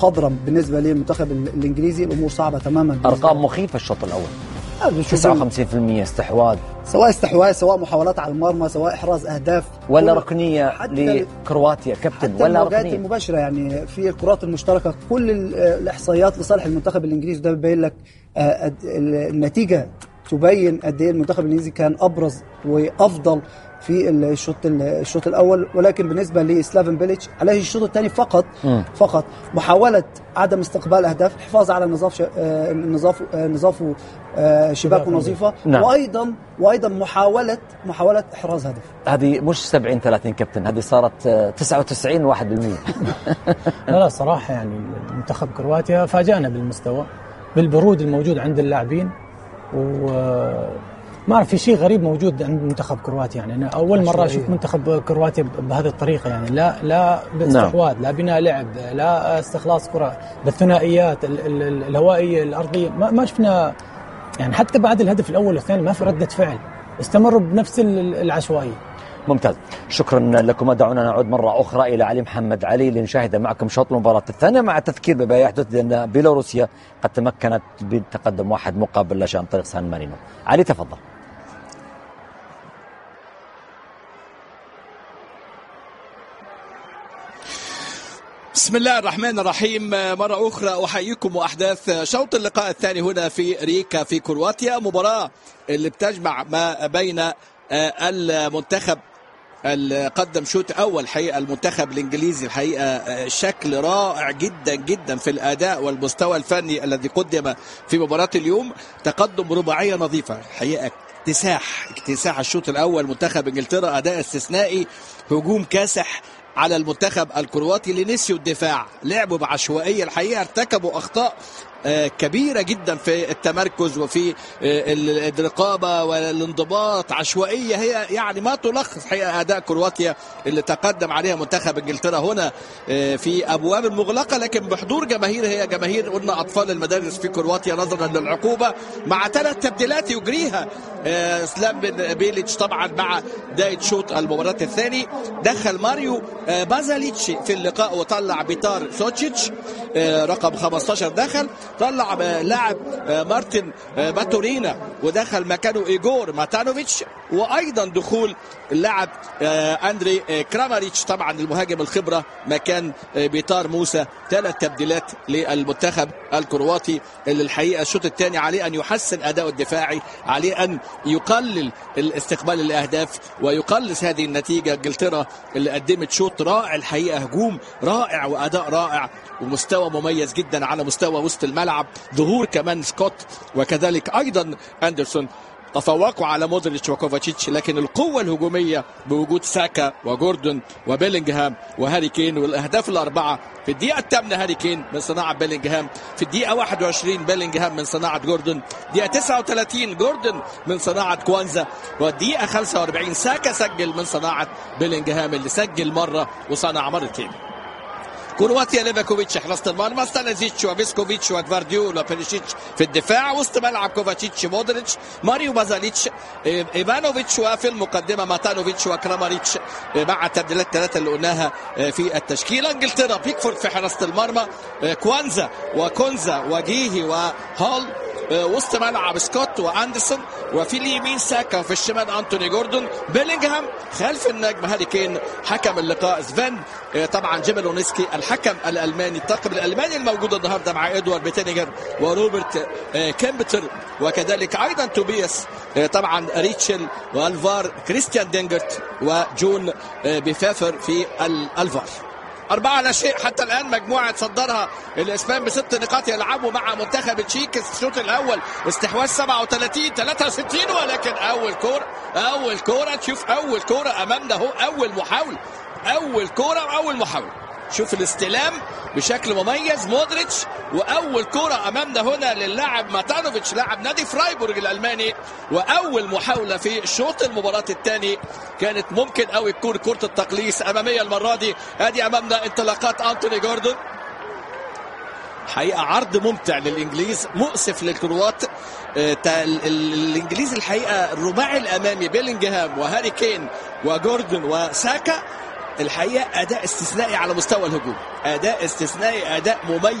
قدرا بالنسبه للمنتخب ال- الانجليزي الامور صعبه تماما بالنسبة ارقام مخيفه الشوط الاول له. بنشوف 59% استحواذ سواء استحواذ سواء محاولات على المرمى سواء احراز اهداف ولا كل- ركنيه حتى لكرواتيا كابتن حتى ولا المواجهات ركنيه المباشره يعني في الكرات المشتركه كل ال- الاحصائيات لصالح المنتخب الانجليزي ده بيبين لك آه، قد- ال- النتيجه تبين قد ايه المنتخب الانجليزي كان ابرز وافضل في الشوط الشوط الاول ولكن بالنسبه لسلافن بيليتش عليه الشوط الثاني فقط مم. فقط محاوله عدم استقبال اهداف الحفاظ على نظاف ش- آه، نظاف آه، نظاف آه، شباك نظيفه نعم. وايضا وايضا محاوله محاوله احراز هدف هذه مش 70 30 كابتن هذه صارت آه، 99 1% لا لا صراحة يعني منتخب كرواتيا فاجأنا بالمستوى بالبرود الموجود عند اللاعبين وما اعرف في شيء غريب موجود عند منتخب كرواتيا يعني انا اول مره اشوف منتخب كرواتيا بهذه الطريقه يعني لا لا باستحواذ لا بناء لعب لا استخلاص كره بالثنائيات ال- ال- ال- الهوائيه الارضيه ما, ما شفنا يعني حتى بعد الهدف الاول والثاني ما في رده فعل استمروا بنفس ال- العشوائيه ممتاز شكرا لكم دعونا نعود مرة أخرى إلى علي محمد علي لنشاهد معكم شوط المباراة الثانية مع التذكير بما يحدث لأن بيلاروسيا قد تمكنت بالتقدم واحد مقابل لا شيء عن طريق سان مارينو علي تفضل بسم الله الرحمن الرحيم مرة أخرى أحييكم وأحداث شوط اللقاء الثاني هنا في ريكا في كرواتيا مباراة اللي بتجمع ما بين آه، المنتخب اللي قدم شوط أول حقيقة المنتخب الإنجليزي الحقيقة آه، شكل رائع جدا جدا في الأداء والمستوى الفني الذي قدم في مباراة اليوم تقدم رباعية نظيفة الحقيقة اكتساح اكتساح الشوط الأول منتخب إنجلترا أداء استثنائي هجوم كاسح على المنتخب الكرواتي اللي نسيوا الدفاع لعبوا بعشوائية الحقيقة ارتكبوا أخطاء آه، كبيرة جدا في التمركز وفي آه، ال- الرقابة والانضباط عشوائية هي يعني ما تلخص حقيقة أداء كرواتيا اللي تقدم عليها منتخب إنجلترا هنا آه، في أبواب مغلقة لكن بحضور جماهير هي جماهير قلنا أطفال المدارس في كرواتيا نظرا للعقوبة مع ثلاث تبديلات يجريها آه، سلام بن بيليتش طبعا مع بداية شوط المباراة الثاني دخل ماريو آه، بازاليتش في اللقاء وطلع بيتار سوتشيتش آه، رقم 15 دخل طلع آه، لاعب آه، مارتن آه، باتورينا ودخل مكانه ايجور ماتانوفيتش وايضا دخول اللاعب آه، اندري آه، كراماريتش طبعا المهاجم الخبره مكان آه، بيتار موسى ثلاث تبديلات للمنتخب الكرواتي اللي الحقيقه الشوط الثاني عليه ان يحسن اداؤه الدفاعي عليه ان يقلل الاستقبال الاهداف ويقلص هذه النتيجه انجلترا اللي قدمت شوط رائع الحقيقه هجوم رائع واداء رائع ومستوى مميز جدا على مستوى وسط الملعب ظهور كمان سكوت وكذلك ايضا اندرسون تفوقوا على مودريتش وكوفاتشيتش لكن القوة الهجومية بوجود ساكا وجوردون وبيلينغهام وهاري كين والأهداف الأربعة في الدقيقة الثامنة هاري كين من صناعة بيلينغهام في الدقيقة 21 بيلينغهام من صناعة جوردون دقيقة 39 جوردون من صناعة كوانزا والدقيقة 45 ساكا سجل من صناعة بيلينغهام اللي سجل مرة وصنع مرتين كرواتيا ليفاكوفيتش حراسة المرمى ستانيزيتش وفيسكوفيتش وجفارديول وبيريشيتش في الدفاع وسط ملعب كوفاتشيتش مودريتش ماريو بازاليتش إيه، ايفانوفيتش وفي المقدمه ماتانوفيتش وكراماريتش إيه، مع التبديلات الثلاثه اللي قلناها إيه، في التشكيله انجلترا بيكفورد في حراسه المرمى إيه، كوانزا وكونزا وجيهي وهول آه، وسط ملعب سكوت واندرسون وفي اليمين ساكا وفي الشمال انتوني جوردون بيلينغهام خلف النجم هاري كين حكم اللقاء سفن آه، طبعا جيميلونسكي الحكم الالماني الطاقم الالماني الموجود النهارده مع ادوارد بيتينيجر وروبرت آه، كيمبتر وكذلك ايضا توبياس آه، طبعا ريتشل والفار كريستيان دينجرت وجون آه، بيفافر في الالفار أربعة لا شيء حتى الآن مجموعة تصدرها الإسبان بست نقاط يلعبوا مع منتخب تشيك الشوط الأول استحواذ 37 63 ولكن أول كورة أول كورة تشوف أول كورة أمامنا أهو أول محاولة أول كورة وأول محاولة شوف الاستلام بشكل مميز مودريتش واول كره امامنا هنا للاعب ماتانوفيتش لاعب نادي فرايبورغ الالماني واول محاوله في شوط المباراه الثاني كانت ممكن قوي تكون كره التقليص اماميه المره دي ادي امامنا انطلاقات انتوني جوردون حقيقة عرض ممتع للإنجليز مؤسف للكروات آه، تا- ال- ال- الإنجليز الحقيقة الرباعي الأمامي بيلينجهام وهاري كين وجوردن وساكا الحقيقه اداء استثنائي على مستوى الهجوم اداء استثنائي اداء مميز